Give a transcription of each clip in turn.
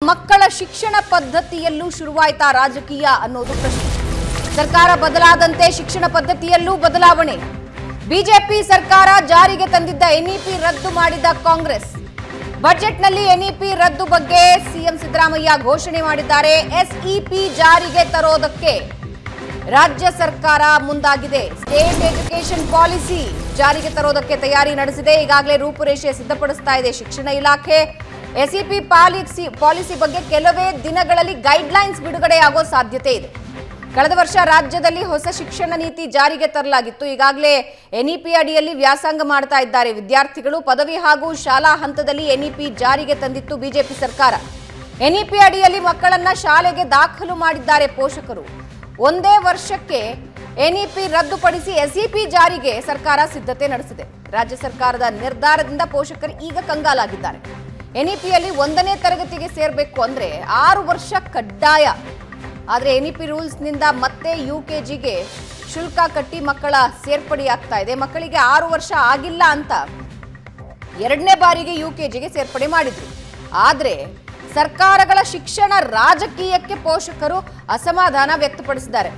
ಮಕ್ಕಳ ಶಿಕ್ಷಣ ಪದ್ಧತಿಯಲ್ಲೂ ಶುರುವಾಯ್ತಾ ರಾಜಕೀಯ ಅನ್ನೋದು ಪ್ರಶ್ನೆ ಸರ್ಕಾರ ಬದಲಾದಂತೆ ಶಿಕ್ಷಣ ಪದ್ಧತಿಯಲ್ಲೂ ಬದಲಾವಣೆ ಬಿಜೆಪಿ ಸರ್ಕಾರ ಜಾರಿಗೆ ತಂದಿದ್ದ ಎನ್ಇಪಿ ರದ್ದು ಮಾಡಿದ ಕಾಂಗ್ರೆಸ್ ಬಜೆಟ್ನಲ್ಲಿ ಎನ್ಇಪಿ ರದ್ದು ಬಗ್ಗೆ ಸಿಎಂ ಸಿದ್ದರಾಮಯ್ಯ ಘೋಷಣೆ ಮಾಡಿದ್ದಾರೆ ಎಸ್ಇಪಿ ಜಾರಿಗೆ ತರೋದಕ್ಕೆ ರಾಜ್ಯ ಸರ್ಕಾರ ಮುಂದಾಗಿದೆ ಸ್ಟೇಟ್ ಎಜುಕೇಷನ್ ಪಾಲಿಸಿ ಜಾರಿಗೆ ತರೋದಕ್ಕೆ ತಯಾರಿ ನಡೆಸಿದೆ ಈಗಾಗಲೇ ರೂಪುರೇಷೆ ಸಿದ್ಧಪಡಿಸ್ತಾ ಇದೆ ಶಿಕ್ಷಣ ಇಲಾಖೆ ಎಸ್ಇಪಿ ಪಾಲಿಸಿ ಪಾಲಿಸಿ ಬಗ್ಗೆ ಕೆಲವೇ ದಿನಗಳಲ್ಲಿ ಗೈಡ್ಲೈನ್ಸ್ ಬಿಡುಗಡೆಯಾಗೋ ಸಾಧ್ಯತೆ ಇದೆ ಕಳೆದ ವರ್ಷ ರಾಜ್ಯದಲ್ಲಿ ಹೊಸ ಶಿಕ್ಷಣ ನೀತಿ ಜಾರಿಗೆ ತರಲಾಗಿತ್ತು ಈಗಾಗಲೇ ಎನ್ಇಪಿ ಅಡಿಯಲ್ಲಿ ವ್ಯಾಸಂಗ ಮಾಡ್ತಾ ಇದ್ದಾರೆ ವಿದ್ಯಾರ್ಥಿಗಳು ಪದವಿ ಹಾಗೂ ಶಾಲಾ ಹಂತದಲ್ಲಿ ಎನ್ಇಪಿ ಜಾರಿಗೆ ತಂದಿತ್ತು ಬಿಜೆಪಿ ಸರ್ಕಾರ ಎನ್ಇಪಿ ಅಡಿಯಲ್ಲಿ ಮಕ್ಕಳನ್ನ ಶಾಲೆಗೆ ದಾಖಲು ಮಾಡಿದ್ದಾರೆ ಪೋಷಕರು ಒಂದೇ ವರ್ಷಕ್ಕೆ ಎನ್ಇಪಿ ರದ್ದುಪಡಿಸಿ ಎಸ್ಇಪಿ ಜಾರಿಗೆ ಸರ್ಕಾರ ಸಿದ್ಧತೆ ನಡೆಸಿದೆ ರಾಜ್ಯ ಸರ್ಕಾರದ ನಿರ್ಧಾರದಿಂದ ಪೋಷಕರು ಈಗ ಕಂಗಾಲಾಗಿದ್ದಾರೆ ಎನ್ಇಪಿಯಲ್ಲಿ ಒಂದನೇ ತರಗತಿಗೆ ಸೇರಬೇಕು ಅಂದ್ರೆ ಆರು ವರ್ಷ ಕಡ್ಡಾಯ ಆದರೆ ಎನ್ಇಪಿ ರೂಲ್ಸ್ನಿಂದ ಮತ್ತೆ ಯು ಕೆ ಜಿಗೆ ಶುಲ್ಕ ಕಟ್ಟಿ ಮಕ್ಕಳ ಸೇರ್ಪಡೆಯಾಗ್ತಾ ಇದೆ ಮಕ್ಕಳಿಗೆ ಆರು ವರ್ಷ ಆಗಿಲ್ಲ ಅಂತ ಎರಡನೇ ಬಾರಿಗೆ ಯು ಕೆ ಜಿಗೆ ಸೇರ್ಪಡೆ ಮಾಡಿದ್ರು ಆದರೆ ಸರ್ಕಾರಗಳ ಶಿಕ್ಷಣ ರಾಜಕೀಯಕ್ಕೆ ಪೋಷಕರು ಅಸಮಾಧಾನ ವ್ಯಕ್ತಪಡಿಸಿದ್ದಾರೆ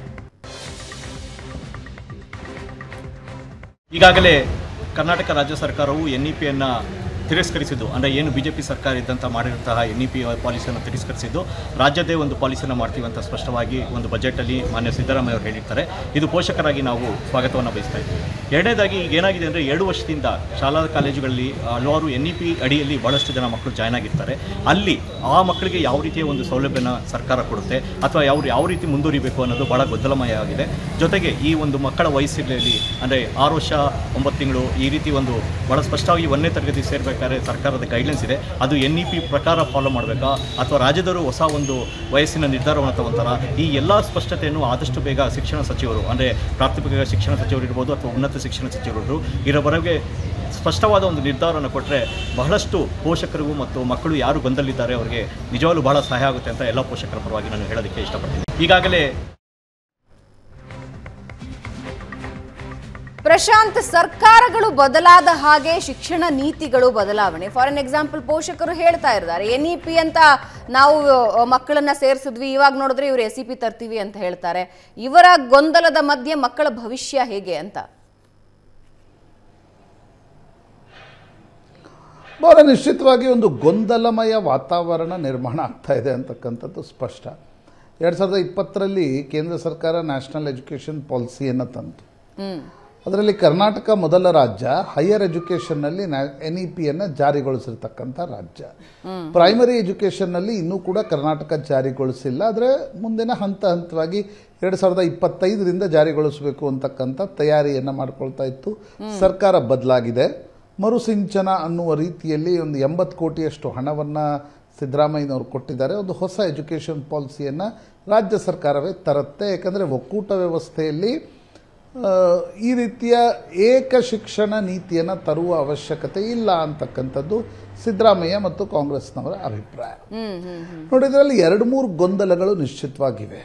ಈಗಾಗಲೇ ಕರ್ನಾಟಕ ರಾಜ್ಯ ಸರ್ಕಾರವು ಎನ್ ಇ ಪಿಯನ್ನು ತಿರಸ್ಕರಿಸಿದ್ದು ಅಂದರೆ ಏನು ಬಿ ಜೆ ಪಿ ಸರ್ಕಾರ ಇದ್ದಂಥ ಮಾಡಿರುವಂತಹ ಎನ್ ಇ ಪಿ ಪಾಲಿಸಿಯನ್ನು ತಿರಸ್ಕರಿಸಿದ್ದು ರಾಜ್ಯದೇ ಒಂದು ಪಾಲಿಸಿಯನ್ನು ಮಾಡ್ತೀವಿ ಅಂತ ಸ್ಪಷ್ಟವಾಗಿ ಒಂದು ಬಜೆಟಲ್ಲಿ ಮಾನ್ಯ ಸಿದ್ದರಾಮಯ್ಯ ಅವರು ಹೇಳಿರ್ತಾರೆ ಇದು ಪೋಷಕರಾಗಿ ನಾವು ಸ್ವಾಗತವನ್ನು ಬಯಸ್ತಾ ಇದ್ದೀವಿ ಎರಡನೇದಾಗಿ ಈಗ ಏನಾಗಿದೆ ಅಂದರೆ ಎರಡು ವರ್ಷದಿಂದ ಶಾಲಾ ಕಾಲೇಜುಗಳಲ್ಲಿ ಹಲವಾರು ಎನ್ ಇ ಪಿ ಅಡಿಯಲ್ಲಿ ಭಾಳಷ್ಟು ಜನ ಮಕ್ಕಳು ಜಾಯ್ನ್ ಆಗಿರ್ತಾರೆ ಅಲ್ಲಿ ಆ ಮಕ್ಕಳಿಗೆ ಯಾವ ರೀತಿಯ ಒಂದು ಸೌಲಭ್ಯನ ಸರ್ಕಾರ ಕೊಡುತ್ತೆ ಅಥವಾ ಯಾವ ಯಾವ ರೀತಿ ಮುಂದುವರಿಬೇಕು ಅನ್ನೋದು ಭಾಳ ಗೊಂದಲಮಯ ಆಗಿದೆ ಜೊತೆಗೆ ಈ ಒಂದು ಮಕ್ಕಳ ವಯಸ್ಸಿನಲ್ಲಿ ಅಂದರೆ ಆರು ವರ್ಷ ಒಂಬತ್ತು ತಿಂಗಳು ಈ ರೀತಿ ಒಂದು ಭಾಳ ಸ್ಪಷ್ಟವಾಗಿ ಒಂದನೇ ತರಗತಿ ಸೇರಬೇಕಾದ್ರೆ ಸರ್ಕಾರದ ಗೈಡ್ಲೈನ್ಸ್ ಇದೆ ಅದು ಎನ್ ಇ ಪಿ ಪ್ರಕಾರ ಫಾಲೋ ಮಾಡಬೇಕಾ ಅಥವಾ ರಾಜ್ಯದವರು ಹೊಸ ಒಂದು ವಯಸ್ಸಿನ ನಿರ್ಧಾರವನ್ನು ತಗೊಂತಾರ ಈ ಎಲ್ಲ ಸ್ಪಷ್ಟತೆಯನ್ನು ಆದಷ್ಟು ಬೇಗ ಶಿಕ್ಷಣ ಸಚಿವರು ಅಂದರೆ ಪ್ರಾಥಮಿಕ ಶಿಕ್ಷಣ ಸಚಿವರು ಇರ್ಬೋದು ಅಥವಾ ಉನ್ನತ ಶಿಕ್ಷಣ ಸಚಿವರು ಇದರವರೆಗೆ ಸ್ಪಷ್ಟವಾದ ಒಂದು ನಿರ್ಧಾರವನ್ನು ಕೊಟ್ಟರೆ ಬಹಳಷ್ಟು ಪೋಷಕರಿಗೂ ಮತ್ತು ಮಕ್ಕಳು ಯಾರು ಗೊಂದಲಿದ್ದಾರೆ ಅವರಿಗೆ ನಿಜವಾಗ್ಲೂ ಬಹಳ ಸಹಾಯ ಆಗುತ್ತೆ ಅಂತ ಎಲ್ಲ ಪೋಷಕರ ಪರವಾಗಿ ನಾನು ಹೇಳೋದಕ್ಕೆ ಇಷ್ಟಪಡ್ತೀನಿ ಈಗಾಗಲೇ ಪ್ರಶಾಂತ್ ಸರ್ಕಾರಗಳು ಬದಲಾದ ಹಾಗೆ ಶಿಕ್ಷಣ ನೀತಿಗಳು ಬದಲಾವಣೆ ಫಾರ್ ಎನ್ ಎಕ್ಸಾಂಪಲ್ ಪೋಷಕರು ಹೇಳ್ತಾ ಇದ್ದಾರೆ ಎನ್ ಇ ಪಿ ಅಂತ ನಾವು ಅಹ್, ಮಕ್ಕಳನ್ನ ಸೇರಿಸಿದ್ವಿ ಇವಾಗ ನೋಡಿದ್ರೆ ಇವರು ಎಸ್ ಇ ಪಿ ತರ್ತೀವಿ ಅಂತ ಹೇಳ್ತಾರೆ ಇವರ ಗೊಂದಲದ ಮಧ್ಯೆ ಮಕ್ಕಳ ಭವಿಷ್ಯ ಹೇಗೆ ಅಂತ ಬಹಳ ನಿಶ್ಚಿತವಾಗಿ ಒಂದು ಗೊಂದಲಮಯ ವಾತಾವರಣ ನಿರ್ಮಾಣ ಆಗ್ತಾ ಇದೆ ಅಂತಕ್ಕಂಥದ್ದು ಸ್ಪಷ್ಟ ಎರಡು ಸಾವಿರದ ಇಪ್ಪತ್ತರಲ್ಲಿ ಕೇಂದ್ರ ಸರ್ಕಾರ ನ್ಯಾಷನಲ್ ಎಜುಕೇಷನ್ ಪಾಲಿಸಿಯನ್ನು ತಂತು ಹ್ಮ್ ಅದರಲ್ಲಿ ಕರ್ನಾಟಕ ಮೊದಲ ರಾಜ್ಯ ಹೈಯರ್ ಎಜುಕೇಷನ್ನಲ್ಲಿ ಎನ್ ಇ ಪಿಯನ್ನು ಜಾರಿಗೊಳಿಸಿರ್ತಕ್ಕಂಥ ರಾಜ್ಯ ಪ್ರೈಮರಿ ಎಜುಕೇಷನ್ನಲ್ಲಿ ಇನ್ನೂ ಕೂಡ ಕರ್ನಾಟಕ ಜಾರಿಗೊಳಿಸಿಲ್ಲ ಆದರೆ ಮುಂದಿನ ಹಂತ ಹಂತವಾಗಿ ಎರಡು ಸಾವಿರದ ಇಪ್ಪತ್ತೈದರಿಂದ ಜಾರಿಗೊಳಿಸಬೇಕು ಅಂತಕ್ಕಂಥ ತಯಾರಿಯನ್ನು ಮಾಡ್ಕೊಳ್ತಾ ಇತ್ತು ಸರ್ಕಾರ ಬದಲಾಗಿದೆ ಮರುಸಿಂಚನ ಅನ್ನುವ ರೀತಿಯಲ್ಲಿ ಒಂದು ಎಂಬತ್ತು ಕೋಟಿಯಷ್ಟು ಹಣವನ್ನು ಸಿದ್ದರಾಮಯ್ಯನವರು ಕೊಟ್ಟಿದ್ದಾರೆ ಒಂದು ಹೊಸ ಎಜುಕೇಷನ್ ಪಾಲಿಸಿಯನ್ನು ರಾಜ್ಯ ಸರ್ಕಾರವೇ ತರುತ್ತೆ ಯಾಕಂದರೆ ಒಕ್ಕೂಟ ವ್ಯವಸ್ಥೆಯಲ್ಲಿ ಆ, ಈ ರೀತಿಯ ಏಕ ಶಿಕ್ಷಣ ನೀತಿಯನ್ನು ತರುವ ಅವಶ್ಯಕತೆ ಇಲ್ಲ ಅಂತಕ್ಕಂಥದ್ದು ಸಿದ್ದರಾಮಯ್ಯ ಮತ್ತು ಕಾಂಗ್ರೆಸ್ನವರ ಅಭಿಪ್ರಾಯ ಹ್ಮ್ ಹ್ಮ್ ಹ್ಮ್ ನೋಡಿ ಇದರಲ್ಲಿ ಎರಡು ಮೂರು ಗೊಂದಲಗಳು ನಿಶ್ಚಿತವಾಗಿವೆ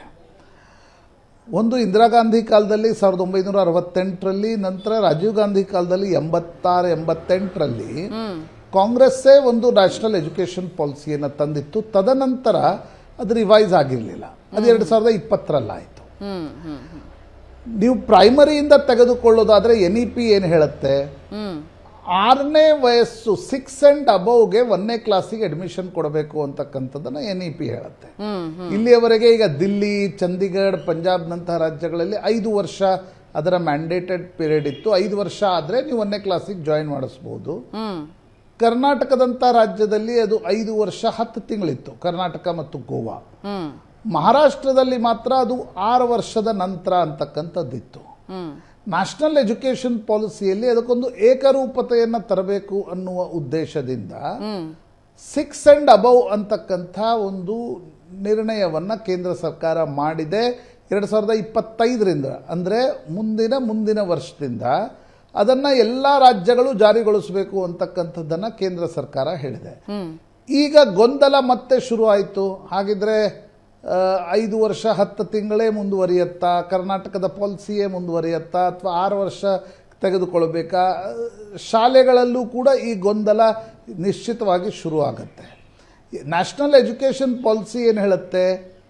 ಒಂದು ಇಂದಿರಾ ಗಾಂಧಿ ಕಾಲದಲ್ಲಿ ಸಾವಿರದ ಒಂಬೈನೂರ ಅರವತ್ತೆಂಟರಲ್ಲಿ ನಂತರ ರಾಜೀವ್ ಗಾಂಧಿ ಕಾಲದಲ್ಲಿ ಎಂಬತ್ತಾರು ಎಂಬತ್ತೆಂಟರಲ್ಲಿ ಕಾಂಗ್ರೆಸ್ಸೇ ಒಂದು ನ್ಯಾಷನಲ್ ಎಜುಕೇಷನ್ ಪಾಲಿಸಿಯನ್ನು ತಂದಿತ್ತು ತದನಂತರ ಅದು ರಿವೈಸ್ ಆಗಿರಲಿಲ್ಲ ಅದು ಎರಡು ಸಾವಿರದ ಇಪ್ಪತ್ತರಲ್ಲಾಯಿತು ಹ್ಮ್ ಹ್ಮ್ ಹ್ಮ್ ನೀವು ಪ್ರೈಮರಿಯಿಂದ ತೆಗೆದುಕೊಳ್ಳೋದಾದ್ರೆ ಎನ್ ಇ ಪಿ ಏನು ಹೇಳುತ್ತೆ ಹ್ಮ್ ಆರನೇ ವಯಸ್ಸು ಸಿಕ್ಸ್ ಅಂಡ್ ಅಬವ್ಗೆ ಒಂದನೇ ಕ್ಲಾಸಿಗೆ ಅಡ್ಮಿಷನ್ ಕೊಡಬೇಕು ಅಂತಕ್ಕಂಥದ್ದನ್ನು ಎನ್ ಇ ಪಿ ಹೇಳುತ್ತೆ ಹ್ಮ್ ಇಲ್ಲಿಯವರೆಗೆ ಈಗ ದಿಲ್ಲಿ ಚಂಡೀಗಢ ಪಂಜಾಬ್ನಂತಹ ರಾಜ್ಯಗಳಲ್ಲಿ ಐದು ವರ್ಷ ಅದರ ಮ್ಯಾಂಡೇಟೆಡ್ ಪೀರಿಯಡ್ ಇತ್ತು ಐದು ವರ್ಷ ಆದರೆ ನೀವು ಒಂದನೇ ಕ್ಲಾಸಿಗೆ ಜಾಯಿನ್ ಮಾಡಿಸ್ಬೋದು ಹ್ಮ್ ಕರ್ನಾಟಕದಂಥ ರಾಜ್ಯದಲ್ಲಿ ಅದು ಐದು ವರ್ಷ ಹತ್ತು ತಿಂಗಳಿತ್ತು ಕರ್ನಾಟಕ ಮತ್ತು ಗೋವಾ ಹ್ಮ್ ಮಹಾರಾಷ್ಟ್ರದಲ್ಲಿ ಮಾತ್ರ ಅದು ಆರು ವರ್ಷದ ನಂತರ ಅಂತಕ್ಕಂಥದ್ದಿತ್ತು ಹ್ಮ್ ನ್ಯಾಷನಲ್ ಎಜುಕೇಷನ್ ಪಾಲಿಸಿಯಲ್ಲಿ ಅದಕ್ಕೊಂದು ಏಕರೂಪತೆಯನ್ನು ತರಬೇಕು ಅನ್ನುವ ಉದ್ದೇಶದಿಂದ ಹ್ಮ್ ಸಿಕ್ಸ್ ಅಂಡ್ ಅಬವ್ ಅಂತಕ್ಕಂಥ ಒಂದು ನಿರ್ಣಯವನ್ನು ಕೇಂದ್ರ ಸರ್ಕಾರ ಮಾಡಿದೆ ಎರಡು ಸಾವಿರದ ಇಪ್ಪತ್ತೈದರಿಂದ ಅಂದರೆ ಮುಂದಿನ ಮುಂದಿನ ವರ್ಷದಿಂದ ಅದನ್ನು ಎಲ್ಲ ರಾಜ್ಯಗಳು ಜಾರಿಗೊಳಿಸಬೇಕು ಅಂತಕ್ಕಂಥದ್ದನ್ನು ಕೇಂದ್ರ ಸರ್ಕಾರ ಹೇಳಿದೆ ಹ್ಮ್ ಈಗ ಗೊಂದಲ ಮತ್ತೆ ಶುರು ಆಯಿತು ಹಾಗಿದ್ರೆ ಆ, ಐದು ವರ್ಷ ಹತ್ತು ತಿಂಗಳೇ ಮುಂದುವರಿಯತ್ತಾ ಕರ್ನಾಟಕದ ಪಾಲಿಸಿಯೇ ಮುಂದುವರಿಯತ್ತಾ ಅಥವಾ ಆರು ವರ್ಷ ತೆಗೆದುಕೊಳ್ಬೇಕಾ ಶಾಲೆಗಳಲ್ಲೂ ಕೂಡ ಈ ಗೊಂದಲ ನಿಶ್ಚಿತವಾಗಿ ಶುರು ಆಗುತ್ತೆ ನ್ಯಾಷನಲ್ ಎಜುಕೇಷನ್ ಪಾಲಿಸಿ ಏನು ಹೇಳುತ್ತೆ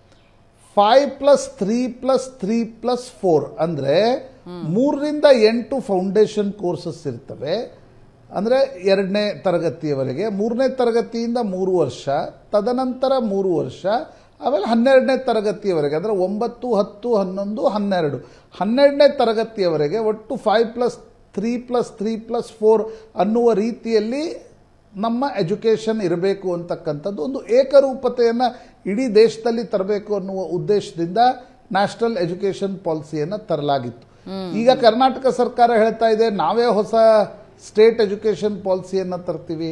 five plus three plus three plus four ಅಂದರೆ ಮೂರರಿಂದ ಎಂಟು ಫೌಂಡೇಶನ್ ಕೋರ್ಸಸ್ ಇರ್ತವೆ ಅಂದರೆ ಎರಡನೇ ತರಗತಿಯವರೆಗೆ ಮೂರನೇ ತರಗತಿಯಿಂದ ಮೂರು ವರ್ಷ ತದನಂತರ ಮೂರು ವರ್ಷ ಆಮೇಲೆ ಹನ್ನೆರಡನೇ ತರಗತಿಯವರೆಗೆ ಅಂದರೆ ಒಂಬತ್ತು ಹತ್ತು ಹನ್ನೊಂದು ಹನ್ನೆರಡು ಹನ್ನೆರಡನೇ ತರಗತಿಯವರೆಗೆ ಒಟ್ಟು five plus three plus three plus four ಅನ್ನುವ ರೀತಿಯಲ್ಲಿ ನಮ್ಮ ಎಜುಕೇಷನ್ ಇರಬೇಕು ಅಂತಕ್ಕಂಥದ್ದು ಒಂದು ಏಕರೂಪತೆಯನ್ನು ಇಡೀ ದೇಶದಲ್ಲಿ ತರಬೇಕು ಅನ್ನುವ ಉದ್ದೇಶದಿಂದ ನ್ಯಾಷನಲ್ ಎಜುಕೇಷನ್ ಪಾಲಿಸಿಯನ್ನು ತರಲಾಗಿತ್ತು ಈಗ ಕರ್ನಾಟಕ ಸರ್ಕಾರ ಹೇಳ್ತಾ ಇದೆ ನಾವೇ ಹೊಸ ಸ್ಟೇಟ್ ಎಜುಕೇಷನ್ ಪಾಲಿಸಿಯನ್ನು ತರ್ತೀವಿ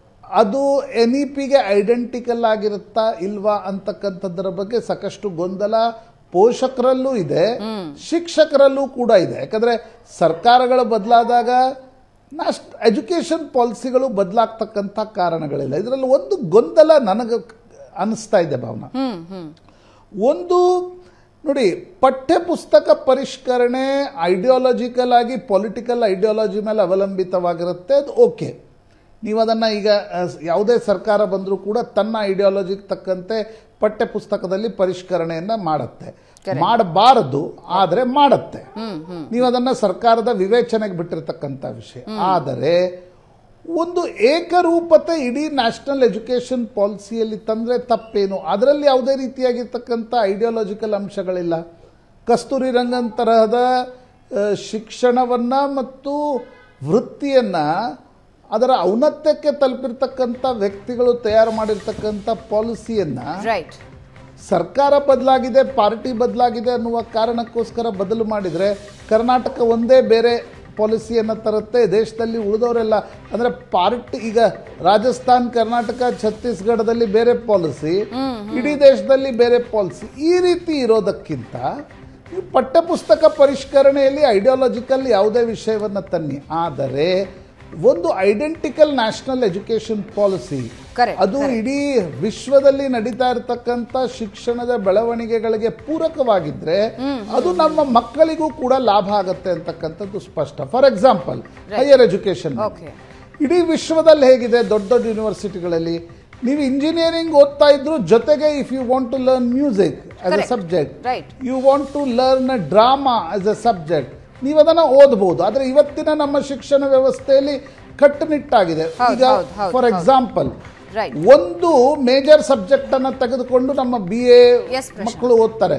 ಅದು ಎನ್ ಇ ಪಿಗೆ ಐಡೆಂಟಿಕಲ್ ಆಗಿರುತ್ತಾ ಇಲ್ವಾ ಅಂತಕ್ಕಂಥದ್ದರ ಬಗ್ಗೆ ಸಾಕಷ್ಟು ಗೊಂದಲ ಪೋಷಕರಲ್ಲೂ ಇದೆ ಶಿಕ್ಷಕರಲ್ಲೂ ಕೂಡ ಇದೆ ಯಾಕಂದ್ರೆ ಸರ್ಕಾರಗಳು ಬದಲಾದಾಗ ನಾಸ್ಟ್ ಎಜುಕೇಷನ್ ಪಾಲಿಸಿಗಳು ಬದಲಾಗ್ತಕ್ಕಂಥ ಕಾರಣಗಳಿಲ್ಲ ಇದರಲ್ಲಿ ಒಂದು ಗೊಂದಲ ನನಗೆ ಅನಿಸ್ತಾ ಇದೆ ಭಾವನಾ ಹ್ಮ್ ಹ್ಮ್ ಒಂದು ನೋಡಿ ಪಠ್ಯ ಪುಸ್ತಕ ಪರಿಷ್ಕರಣೆ ಐಡಿಯಾಲಜಿಕಲ್ ಆಗಿ ಪೊಲಿಟಿಕಲ್ ಐಡಿಯಾಲಜಿ ಮೇಲೆ ಅವಲಂಬಿತವಾಗಿರುತ್ತೆ ಅದು ಓಕೆ ನೀವು ಅದನ್ನು ಈಗ ಅಹ್, ಯಾವುದೇ ಸರ್ಕಾರ ಬಂದರೂ ಕೂಡ ತನ್ನ ಐಡಿಯಾಲಜಿಗೆ ತಕ್ಕಂತೆ ಪಠ್ಯ ಪುಸ್ತಕದಲ್ಲಿ ಪರಿಷ್ಕರಣೆಯನ್ನು ಮಾಡುತ್ತೆ ಮಾಡಬಾರದು ಆದರೆ ಮಾಡುತ್ತೆ ನೀವು ಅದನ್ನು ಸರ್ಕಾರದ ವಿವೇಚನೆಗೆ ಬಿಟ್ಟಿರ್ತಕ್ಕಂಥ ವಿಷಯ ಆದರೆ ಒಂದು ಏಕರೂಪತೆ ಇಡೀ ನ್ಯಾಷನಲ್ ಎಜುಕೇಷನ್ ಪಾಲಿಸಿಯಲ್ಲಿ ತಂದರೆ ತಪ್ಪೇನು ಅದರಲ್ಲಿ ಯಾವುದೇ ರೀತಿಯಾಗಿರ್ತಕ್ಕಂಥ ಐಡಿಯಾಲಜಿಕಲ್ ಅಂಶಗಳಿಲ್ಲ ಕಸ್ತೂರಿ ರಂಗನ್ ತರಹದ ಆ, ಶಿಕ್ಷಣವನ್ನ ಮತ್ತು ವೃತ್ತಿಯನ್ನ ಅದರ ಔನ್ನತ್ಯಕ್ಕೆ ತಲುಪಿರ್ತಕ್ಕಂಥ ವ್ಯಕ್ತಿಗಳು ತಯಾರು ಮಾಡಿರ್ತಕ್ಕಂಥ ಪಾಲಿಸಿಯನ್ನ ರೈಟ್ ಸರ್ಕಾರ ಬದಲಾಗಿದೆ ಪಾರ್ಟಿ ಬದಲಾಗಿದೆ ಅನ್ನುವ ಕಾರಣಕ್ಕೋಸ್ಕರ ಬದಲು ಮಾಡಿದರೆ ಕರ್ನಾಟಕ ಒಂದೇ ಬೇರೆ ಪಾಲಿಸಿಯನ್ನು ತರುತ್ತೆ ದೇಶದಲ್ಲಿ ಉಳಿದವರೆಲ್ಲ ಅಂದರೆ ಪಾರ್ಟಿ ಈಗ ರಾಜಸ್ಥಾನ್ ಕರ್ನಾಟಕ ಛತ್ತೀಸ್ಗಢದಲ್ಲಿ ಬೇರೆ ಪಾಲಿಸಿ ಇಡೀ ದೇಶದಲ್ಲಿ ಬೇರೆ ಪಾಲಿಸಿ ಈ ರೀತಿ ಇರೋದಕ್ಕಿಂತ ಈ ಪಠ್ಯಪುಸ್ತಕ ಪರಿಷ್ಕರಣೆಯಲ್ಲಿ ಐಡಿಯಾಲಜಿಕಲ್ ಯಾವುದೇ ವಿಷಯವನ್ನು ತನ್ನಿ ಆದರೆ ಒಂದು identical national education policy Correct, ಅದು ಇಡೀ ವಿಶ್ವದಲ್ಲಿ ನಡೀತಾ ಇರತಕ್ಕಂಥ ಶಿಕ್ಷಣದ ಬೆಳವಣಿಗೆಗಳಿಗೆ ಪೂರಕವಾಗಿದ್ರೆ ಅದು ನಮ್ಮ ಮಕ್ಕಳಿಗೂ ಕೂಡ ಲಾಭ ಆಗತ್ತೆ ಅಂತಕ್ಕಂಥದ್ದು ಸ್ಪಷ್ಟ for example higher education okay ಇಡೀ ವಿಶ್ವದಲ್ಲಿ ಹೇಗಿದೆ ದೊಡ್ಡ ದೊಡ್ಡ ಯೂನಿವರ್ಸಿಟಿಗಳಲ್ಲಿ ನೀವು ಇಂಜಿನಿಯರಿಂಗ್ ಓದ್ತಾ ಇದ್ರು ಜೊತೆಗೆ if you want to learn music as a Correct. Subject Right. You want to learn drama as a subject ನೀವು ಅದನ್ನು ಓದಬಹುದು ಆದರೆ ಇವತ್ತಿನ ನಮ್ಮ ಶಿಕ್ಷಣ ವ್ಯವಸ್ಥೆಯಲ್ಲಿ ಕಟ್ಟುನಿಟ್ಟಾಗಿದೆ ಹೌದು, ಈಗ ಹೌದು, ಹೌದು, ಫಾರ್ ಹೌದು. Example Right. ಒಂದು ಮೇಜರ್ ಸಬ್ಜೆಕ್ಟ್ ಅನ್ನ ತೆಗೆದುಕೊಂಡು ನಮ್ಮ ಬಿ ಎ Yes, ಪ್ರಶಾಂತ್. ಮಕ್ಕಳು ಓದ್ತಾರೆ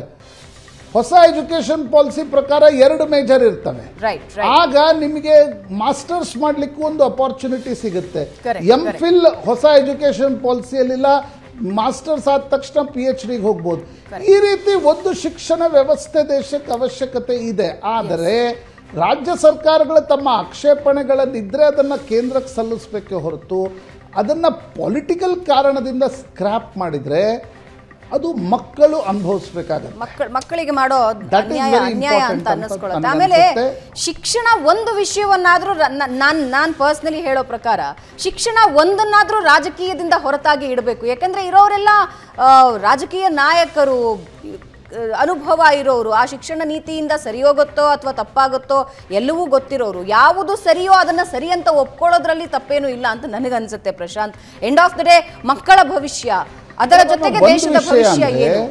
ಹೊಸ ಎಜುಕೇಶನ್ ಪಾಲಿಸಿ ಪ್ರಕಾರ ಎರಡು ಮೇಜರ್ ಇರ್ತವೆ ರೈಟ್ ರೈಟ್ ಆಗ ನಿಮಗೆ ಮಾಸ್ಟರ್ಸ್ ಮಾಡ್ಲಿಕ್ಕೂ ಒಂದು ಅಪಾರ್ಚುನಿಟಿ ಸಿಗುತ್ತೆ Correct, ಎಂ correct. ಫಿಲ್ ಹೊಸ ಎಜುಕೇಶನ್ ಪಾಲಿಸಿಯಲ್ಲಿಲ್ಲ ಮಾಸ್ಟರ್ಸ್ ಆದ ತಕ್ಷಣ ಪಿ ಎಚ್ ಡಿಗೆ ಹೋಗ್ಬೋದು ಈ ರೀತಿ ಒಂದು ಶಿಕ್ಷಣ ವ್ಯವಸ್ಥೆ ದೇಶಕ್ಕೆ ಅವಶ್ಯಕತೆ ಇದೆ ಆದರೆ ರಾಜ್ಯ ಸರ್ಕಾರಗಳು ತಮ್ಮ ಆಕ್ಷೇಪಣೆಗಳನ್ನಿದ್ರೆ ಅದನ್ನು ಕೇಂದ್ರಕ್ಕೆ ಸಲ್ಲಿಸಬೇಕೆ ಹೊರತು ಅದನ್ನು ಪೊಲಿಟಿಕಲ್ ಕಾರಣದಿಂದ ಸ್ಕ್ರ್ಯಾಪ್ ಮಾಡಿದರೆ ಅದು ಮಕ್ಕಳು ಅನುಭವಿಸ್ಬೇಕಾಗತ್ತೆ ಮಕ್ಕಳ ಮಕ್ಕಳಿಗೆ ಮಾಡೋ That is ಅನ್ಯಾಯ very ಅನ್ಯಾಯ important ಅಂತ ಅಂತ ಅನ್ನಿಸ್ಕೊಳ್ಳುತ್ತೆ ನನಗೆ ಆಮೇಲೆ ಅನ್ಸುತ್ತೆ. ಶಿಕ್ಷಣ ಒಂದು ವಿಷಯವನ್ನಾದ್ರೂ ನಾನು ನಾನು ಪರ್ಸ್ನಲಿ ಹೇಳೋ ಪ್ರಕಾರ ಶಿಕ್ಷಣ ಒಂದನ್ನಾದ್ರೂ ರಾಜಕೀಯದಿಂದ ಹೊರತಾಗಿ ಇಡಬೇಕು ಯಾಕಂದ್ರೆ ಇರೋರೆಲ್ಲ ಆ, ರಾಜಕೀಯ ನಾಯಕರು ಆ, ಅನುಭವ ಇರೋರು ಆ ಶಿಕ್ಷಣ ನೀತಿಯಿಂದ ಸರಿ ಹೋಗುತ್ತೋ ಅಥವಾ ತಪ್ಪಾಗುತ್ತೋ ಎಲ್ಲವೂ ಗೊತ್ತಿರೋರು ಯಾವುದು ಸರಿಯೋ ಅದನ್ನ ಸರಿ ಅಂತ ಒಪ್ಕೊಳ್ಳೋದ್ರಲ್ಲಿ ತಪ್ಪೇನೂ ಇಲ್ಲ ಅಂತ ನನಗನ್ಸುತ್ತೆ Prashanth end of the day ಮಕ್ಕಳ ಭವಿಷ್ಯ ಅದರ ಜೊತೆಗೆ ಒಂದು ದೇಶದ ವಿಷಯ ಭವಿಷ್ಯ ಅಂದ್ರೆ, ಏನು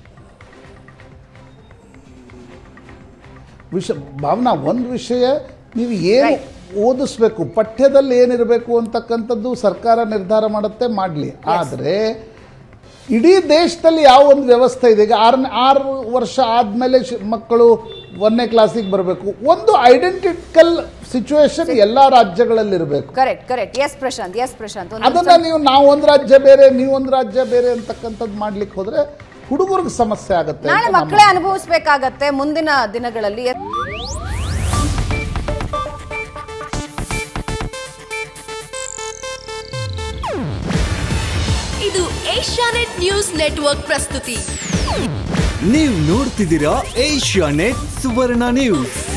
ವಿಷ ಭಾವನಾ ಒಂದು ವಿಷಯ ನೀವು ಏನು ಓದಿಸ್ಬೇಕು ಪಠ್ಯದಲ್ಲಿ ಏನಿರಬೇಕು ಅಂತಕ್ಕಂಥದ್ದು ಸರ್ಕಾರ ನಿರ್ಧಾರ ಮಾಡುತ್ತೆ ಮಾಡಲಿ ಆದರೆ ಇಡೀ ದೇಶದಲ್ಲಿ ಯಾವ ಒಂದು ವ್ಯವಸ್ಥೆ ಇದೆ ಈಗ ಆರನೇ ಆರು ವರ್ಷ ಆದಮೇಲೆ ಮಕ್ಕಳು ಒಂದನೇ ಕ್ಲಾಸಿಗೆ ಬರಬೇಕು ಒಂದು ಐಡೆಂಟಿಕಲ್ ಸಿಚುವೇಶನ್ ಎಲ್ಲ ರಾಜ್ಯಗಳಲ್ಲಿ ಇರಬೇಕು correct correct yes Prashanth yes Prashanth ಒಂದು ಅದನ್ನ ನೀವು ನಾವು ಒಂದು ರಾಜ್ಯ ಬೇರೆ ನೀವು ಒಂದು ರಾಜ್ಯ ಬೇರೆ ಅಂತಕ್ಕಂಥದ್ದು ಮಾಡ್ಲಿಕ್ಕೆ ಹೋದ್ರೆ ಹುಡುಗರಿಗೆ ಸಮಸ್ಯೆ ಆಗುತ್ತೆ ನಾಳೆ ಅಂತ ನಮ್ಮ ಮಕ್ಕಳೇ ಅನುಭವಿಸ್ಬೇಕಾಗತ್ತೆ ಮುಂದಿನ ದಿನಗಳಲ್ಲಿ ಇದು ಏಷ್ಯಾನೆಟ್ ನ್ಯೂಸ್ ನೆಟ್ವರ್ಕ್ ಪ್ರಸ್ತುತಿ ನೀವು ನೋಡ್ತಿದ್ದೀರಾ ಏಷ್ಯಾ ನೆಟ್ ಸುವರ್ಣ ನ್ಯೂಸ್